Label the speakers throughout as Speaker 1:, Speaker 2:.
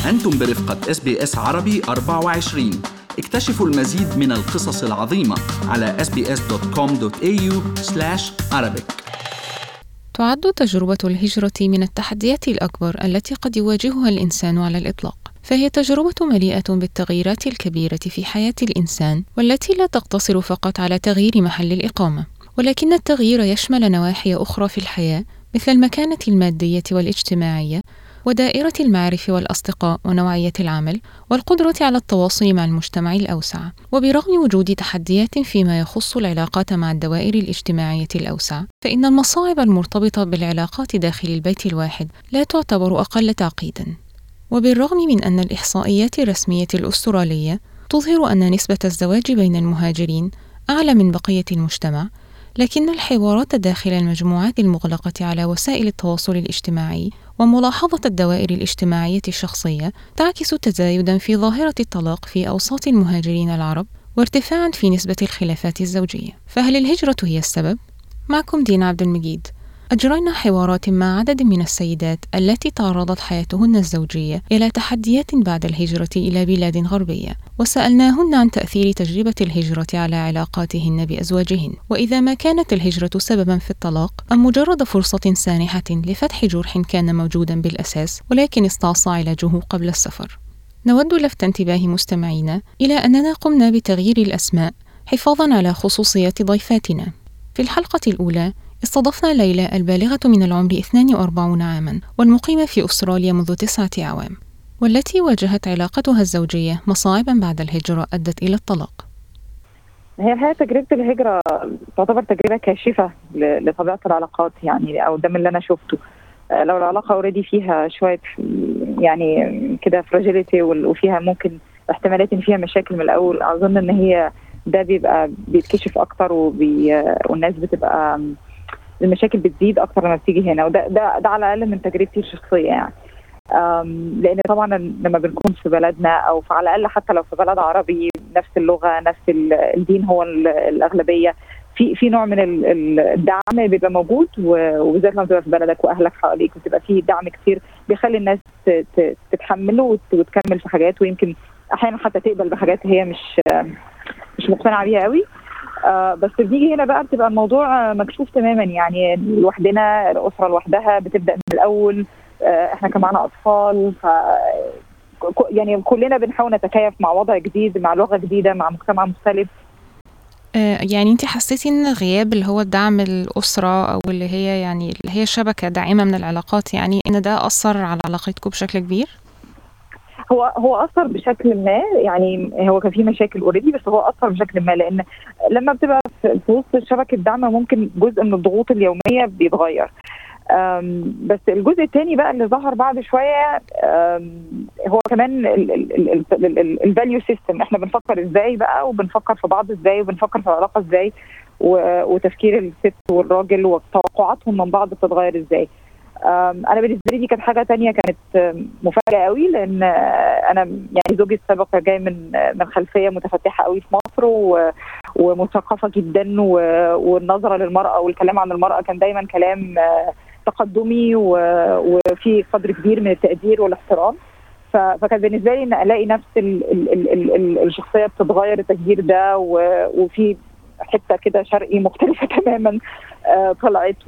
Speaker 1: أنتم برفقة اس بي اس عربي 24 اكتشفوا المزيد من القصص العظيمة على sbs.com.au arabic
Speaker 2: تعد تجربة الهجرة من التحديات الأكبر التي قد يواجهها الإنسان على الإطلاق فهي تجربة مليئة بالتغييرات الكبيرة في حياة الإنسان والتي لا تقتصر فقط على تغيير محل الإقامة ولكن التغيير يشمل نواحي أخرى في الحياة مثل المكانة المادية والاجتماعية ودائرة المعارف والأصدقاء ونوعية العمل والقدرة على التواصل مع المجتمع الأوسع وبرغم وجود تحديات فيما يخص العلاقات مع الدوائر الاجتماعية الأوسع فإن المصاعب المرتبطة بالعلاقات داخل البيت الواحد لا تعتبر أقل تعقيدا وبالرغم من أن الإحصائيات الرسمية الأسترالية تظهر أن نسبة الزواج بين المهاجرين أعلى من بقية المجتمع لكن الحوارات داخل المجموعات المغلقة على وسائل التواصل الاجتماعي وملاحظة الدوائر الاجتماعية الشخصية تعكس تزايدا في ظاهرة الطلاق في أوساط المهاجرين العرب وارتفاعا في نسبة الخلافات الزوجية فهل الهجرة هي السبب؟ معكم دينا عبد المجيد أجرينا حوارات مع عدد من السيدات التي تعرضت حياتهن الزوجية إلى تحديات بعد الهجرة إلى بلاد غربية، وسألناهن عن تأثير تجربة الهجرة على علاقاتهن بأزواجهن، وإذا ما كانت الهجرة سببا في الطلاق أم مجرد فرصة سانحة لفتح جرح كان موجودا بالأساس ولكن استعصى علاجه قبل السفر. نود لفت انتباه مستمعينا إلى أننا قمنا بتغيير الأسماء حفاظا على خصوصية ضيفاتنا. في الحلقة الأولى استضفنا ليلى البالغة من العمر 42 عاما والمقيمة في أستراليا منذ تسعة أعوام والتي واجهت علاقتها الزوجية مصاعبا بعد الهجرة أدت إلى الطلاق
Speaker 3: هي الحقيقه تجربه الهجره تعتبر تجربه كاشفه لطبيعه العلاقات يعني او ده من اللي انا شفته لو العلاقه اوريدي فيها شويه يعني كده فراجيليتي وفيها ممكن احتمالات ان فيها مشاكل من الاول اظن ان هي ده بيبقى بيتكشف اكتر وبي والناس بتبقى المشاكل بتزيد اكتر لما بتيجي هنا وده ده, ده على الاقل من تجربتي الشخصيه يعني لان طبعا لما بنكون في بلدنا او على الاقل حتى لو في بلد عربي نفس اللغه نفس الدين هو الاغلبيه في في نوع من الدعم بيبقى موجود وبالذات لما تبقى في بلدك واهلك حواليك وتبقى في دعم كتير بيخلي الناس تتحمله وتكمل في حاجات ويمكن احيانا حتى تقبل بحاجات هي مش مش مقتنعه بيها قوي آه بس بنيجي هنا بقى بتبقى الموضوع مكشوف تماما يعني لوحدنا الاسره لوحدها بتبدا من الاول آه احنا كان معانا اطفال ف يعني كلنا بنحاول نتكيف مع وضع جديد مع لغه جديده مع مجتمع مختلف
Speaker 2: آه يعني انت حسيتي ان غياب اللي هو دعم الاسره او اللي هي يعني اللي هي شبكه داعمه من العلاقات يعني ان ده اثر على علاقتكم بشكل كبير؟
Speaker 3: هو هو اثر بشكل ما يعني هو كان في مشاكل اوريدي بس هو اثر بشكل ما لان لما بتبقى في وسط شبكه دعم ممكن جزء من الضغوط اليوميه بيتغير بس الجزء الثاني بقى اللي ظهر بعد شويه هو كمان الفاليو سيستم احنا بنفكر ازاي بقى وبنفكر في بعض ازاي وبنفكر في العلاقه ازاي وتفكير الست والراجل وتوقعاتهم من بعض بتتغير ازاي انا بالنسبه لي دي كانت حاجه تانية كانت مفاجاه قوي لان انا يعني زوجي السابق جاي من من خلفيه متفتحه قوي في مصر ومثقفه جدا والنظره للمراه والكلام عن المراه كان دايما كلام تقدمي وفي قدر كبير من التقدير والاحترام فكان بالنسبه لي ان الاقي نفس ال ال ال ال الشخصيه بتتغير التغيير ده وفي حته كده شرقي مختلفه تماما طلعت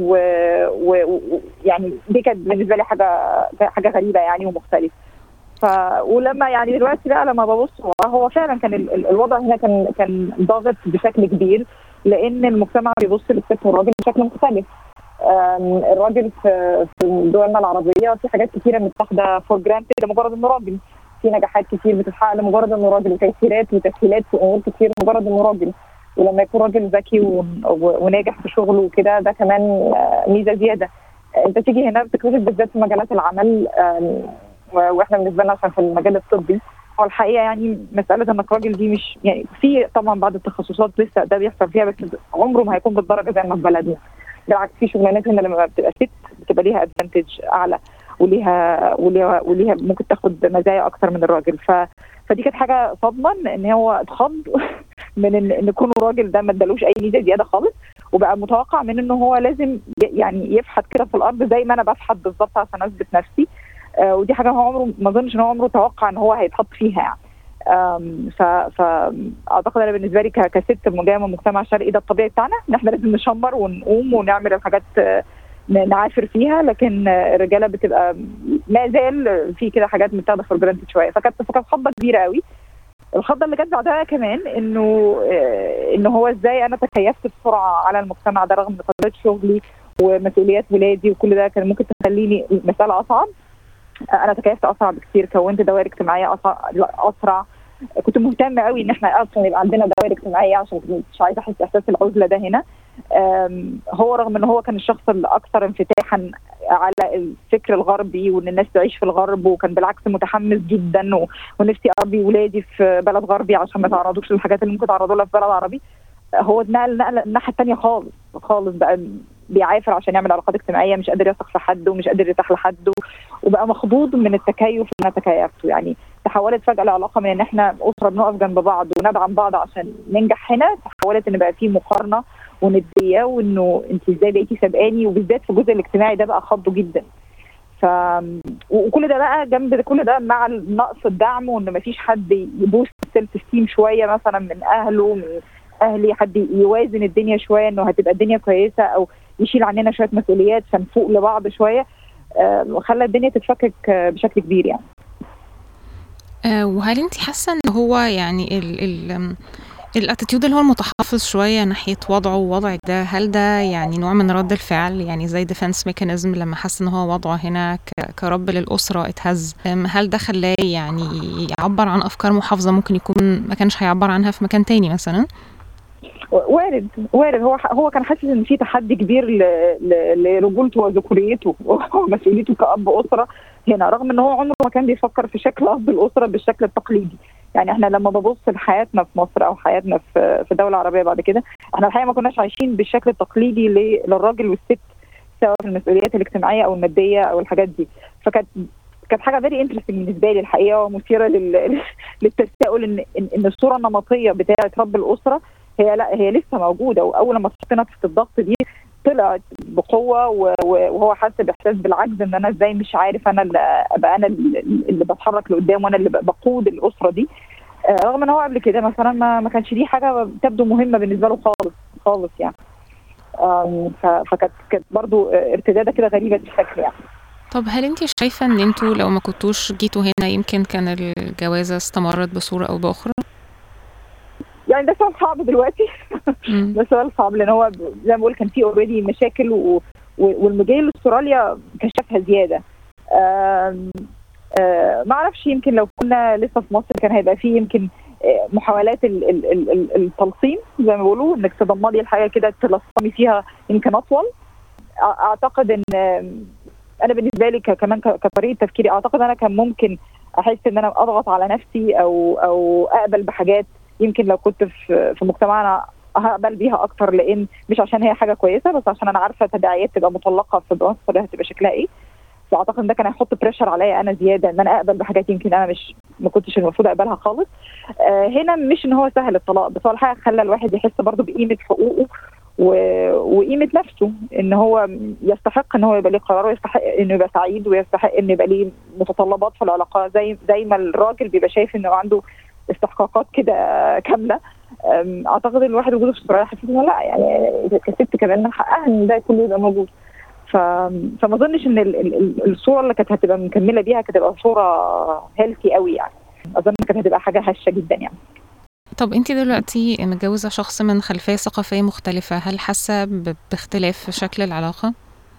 Speaker 3: ويعني دي كانت بالنسبه لي حاجه حاجه غريبه يعني ومختلفه ف ولما يعني دلوقتي بقى لما ببص هو فعلا كان ال... الوضع هنا كان كان ضاغط بشكل كبير لان المجتمع بيبص للست والراجل بشكل مختلف الراجل في في دولنا العربيه في حاجات كثيره متاخده فور جرانتد لمجرد انه راجل في نجاحات كتير بتتحقق لمجرد انه راجل وتيسيرات وتسهيلات في امور كتير لمجرد انه راجل ولما يكون راجل ذكي وناجح في شغله وكده ده كمان ميزه زياده انت تيجي هنا بتكتشف بالذات في مجالات العمل واحنا بالنسبه لنا عشان في المجال الطبي هو الحقيقه يعني مساله انك راجل دي مش يعني في طبعا بعض التخصصات لسه ده بيحصل فيها بس عمره ما هيكون بالدرجه زي ما في بلدنا بالعكس في شغلانات هنا لما بتبقى ست بتبقى ليها ادفانتج اعلى وليها وليها وليها ممكن تاخد مزايا اكتر من الراجل ف فدي كانت حاجه صدمه ان هو اتخض من ان ان كونه راجل ده ما ادالوش اي ميزه زياده خالص وبقى متوقع من انه هو لازم يعني يفحت كده في الارض زي ما انا بفحت بالظبط عشان اثبت نفسي آه، ودي حاجه هو عمره ما اظنش ان هو عمره توقع ان هو هيتحط فيها يعني آم، ف فاعتقد انا بالنسبه لي ك- كست جايه من المجتمع الشرقي ده الطبيعي بتاعنا ان احنا لازم نشمر ونقوم ونعمل الحاجات آه، ن- نعافر فيها لكن آه، الرجاله بتبقى ما زال في كده حاجات متاخده فور جرانتد شويه فكانت فكانت خضه كبيره قوي الخضه اللي جت بعدها كمان انه آه، ان هو ازاي انا تكيفت بسرعه على المجتمع ده رغم طبيعه شغلي ومسؤوليات ولادي وكل ده كان ممكن تخليني المساله اصعب آه، انا تكيفت اسرع بكتير كونت دوائر اجتماعيه اسرع اسرع كنت مهتمه قوي ان احنا اصلا يبقى عندنا دوائر اجتماعيه عشان مش عايزه احس احساس العزله ده هنا آم، هو رغم ان هو كان الشخص الاكثر انفتاحا على الفكر الغربي وان الناس تعيش في الغرب وكان بالعكس متحمس جدا و- ونفسي اربي ولادي في بلد غربي عشان ما يتعرضوش للحاجات اللي ممكن يتعرضوا لها في بلد عربي هو اتنقل نقله الناحيه الثانيه خالص خالص بقى بيعافر عشان يعمل علاقات اجتماعيه مش قادر يثق في حد ومش قادر يرتاح لحد وبقى مخضوض من التكيف اللي انا تكيفته يعني تحولت فجاه العلاقه من ان احنا اسره بنقف جنب بعض وندعم بعض عشان ننجح هنا تحولت ان بقى في مقارنه ونديه وانه انت ازاي بقيتي سابقاني وبالذات في الجزء الاجتماعي ده بقى خضه جدا ف وكل ده بقى جنب ده- كل ده مع نقص الدعم وان مفيش حد يبوست السيلف ستيم شويه مثلا من اهله من اهلي حد يوازن الدنيا شويه انه هتبقى الدنيا كويسه او يشيل عننا شويه مسؤوليات فنفوق لبعض شويه آه، وخلى الدنيا تتفكك آه، بشكل كبير يعني
Speaker 2: آه، وهل انت حاسه ان هو يعني ال ال الاتيتيود اللي هو المتحفظ شويه ناحيه وضعه ووضعك ده هل ده يعني نوع من رد الفعل يعني زي ديفense ميكانيزم لما حس ان هو وضعه هنا ك- كرب للاسره اتهز أم، هل ده خلاه يعني يعبر عن افكار محافظه ممكن يكون ما كانش هيعبر عنها في مكان تاني مثلا
Speaker 3: وارد وارد هو هو كان حاسس ان في تحدي كبير ل- ل- لرجولته وذكوريته ومسؤوليته كاب اسره هنا رغم ان هو عمره ما كان بيفكر في شكل اب الاسره بالشكل التقليدي يعني احنا لما ببص لحياتنا في مصر او حياتنا في في دوله عربيه بعد كده احنا الحقيقه ما كناش عايشين بالشكل التقليدي ل- للراجل والست سواء في المسؤوليات الاجتماعيه او الماديه او الحاجات دي فكانت كانت حاجه فيري انترستنج بالنسبه لي الحقيقه ومثيره لل... للتساؤل ان ان إن الصوره النمطيه بتاعه رب الاسره هي لا هي لسه موجوده واول لما اتحطينا في الضغط دي طلعت بقوه و- و- وهو حاسس باحساس بالعجز ان انا ازاي مش عارف انا اللي ابقى انا اللي اللي بتحرك لقدام وانا اللي بقود الاسره دي آه، رغم ان هو قبل كده مثلا ما ما كانش دي حاجه تبدو مهمه بالنسبه له خالص خالص يعني آم، ف- فكانت كانت برضه ارتداده كده غريبه الشكل يعني
Speaker 2: طب هل انت شايفه ان انتوا لو ما كنتوش جيتوا هنا يمكن كان الجوازه استمرت بصوره او باخرى
Speaker 3: يعني ده سؤال صعب دلوقتي
Speaker 2: مم.
Speaker 3: ده سؤال صعب لان هو ب- زي ما بقول كان في اوريدي مشاكل و... و- والمجال استراليا كشفها زياده آم، آه، ما اعرفش يمكن لو كنا لسه في مصر كان هيبقى في يمكن آه، محاولات ال- ال- ال- ال- التلصيم زي ما بيقولوا انك تضمني الحاجه كده تلصمي فيها يمكن اطول أع- اعتقد ان آم، انا بالنسبه لي ك- كمان ك- كطريقه تفكيري اعتقد انا كان ممكن احس ان انا اضغط على نفسي او او اقبل بحاجات يمكن لو كنت في في مجتمعنا هقبل بيها اكتر لان مش عشان هي حاجه كويسه بس عشان انا عارفه تداعيات تبقى مطلقه في مصر ده هتبقى شكلها ايه فاعتقد ان ده كان هيحط بريشر عليا انا زياده ان انا اقبل بحاجات يمكن انا مش ما كنتش المفروض اقبلها خالص آه هنا مش ان هو سهل الطلاق بس هو الحقيقه خلى الواحد يحس برضه بقيمه حقوقه و... وقيمه نفسه ان هو يستحق ان هو يبقى ليه قرار ويستحق انه يبقى سعيد ويستحق انه يبقى ليه متطلبات في العلاقه زي زي ما الراجل بيبقى شايف انه عنده استحقاقات كده كامله أم، اعتقد ان الواحد وجوده في استراليا حسيت انه لا يعني كست كمان من حقها ان ده كله يبقى موجود ف... فما اظنش ان ال... ال... ال- الصوره اللي كانت هتبقى مكمله بيها كانت هتبقى صوره هيلثي قوي يعني اظن كانت هتبقى حاجه هشه جدا يعني
Speaker 2: طب انت دلوقتي متجوزه شخص من خلفيه ثقافيه مختلفه هل حاسه ب- باختلاف في شكل العلاقه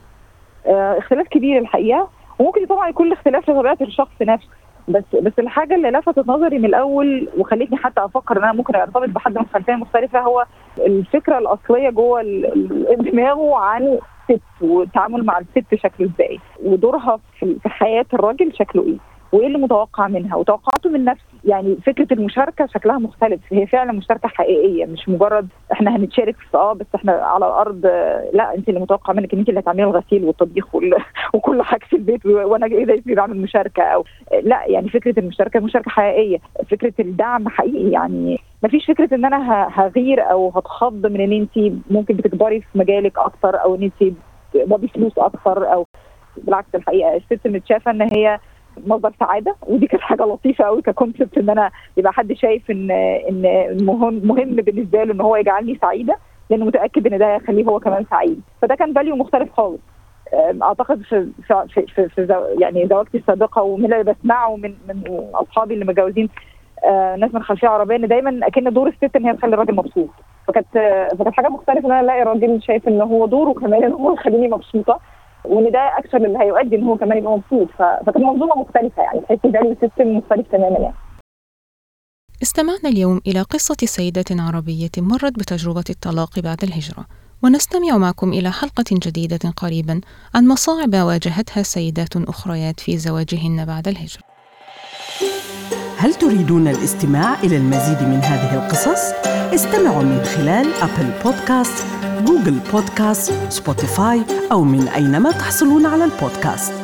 Speaker 3: آه، اختلاف كبير الحقيقه وممكن طبعا يكون الاختلاف لطبيعه الشخص نفسه بس بس الحاجه اللي لفتت نظري من الاول وخلتني حتى افكر ان انا ممكن ارتبط بحد من خلفيه مختلفه هو الفكره الاصليه جوه ال- ال- دماغه عن الست والتعامل مع الست شكله ازاي ودورها في في حياه الراجل شكله ايه وايه اللي متوقع منها وتوقعاته من نفسه يعني فكره المشاركه شكلها مختلف هي فعلا مشاركه حقيقيه مش مجرد احنا هنتشارك في اه بس احنا على الارض آه، لا انت اللي متوقع منك ان انت اللي هتعملي الغسيل والطبيخ وال... وكل حاجه في البيت و- وانا ايه ده اسمي بعمل مشاركه او لا يعني فكره المشاركه مشاركه حقيقيه فكره الدعم حقيقي يعني ما فيش فكره ان انا ه- هغير او هتخض من ان انت ممكن بتكبري في مجالك اكتر او ان انت تقبضي فلوس اكتر او بالعكس الحقيقه الست متشافه ان هي مصدر سعاده ودي كانت حاجه لطيفه قوي ككونسبت ان انا يبقى حد شايف ان ان مهم مهم بالنسبه له ان هو يجعلني سعيده لانه متاكد ان ده هيخليه هو كمان سعيد فده كان فاليو مختلف خالص اعتقد في في في, في زو يعني زواجتي السابقه ومن اللي بسمعه من من اصحابي اللي متجوزين آه ناس من خلفيه عربيه ان دايما اكن دور الست ان هي تخلي الراجل مبسوط فكانت فكانت حاجه مختلفه ان انا الاقي راجل شايف ان هو دوره كمان ان هو يخليني مبسوطه وان ده اكشن اللي هيؤدي ان هو كمان يبقى مبسوط فكانت منظومه مختلفه يعني تحسي فاليو سيستم مختلف تماما يعني
Speaker 2: استمعنا اليوم إلى قصة سيدة عربية مرت بتجربة الطلاق بعد الهجرة ونستمع معكم إلى حلقة جديدة قريبا عن مصاعب واجهتها سيدات أخريات في زواجهن بعد الهجرة
Speaker 4: هل تريدون الاستماع إلى المزيد من هذه القصص؟ استمعوا من خلال أبل بودكاست، جوجل بودكاست، سبوتيفاي أو من أينما تحصلون على البودكاست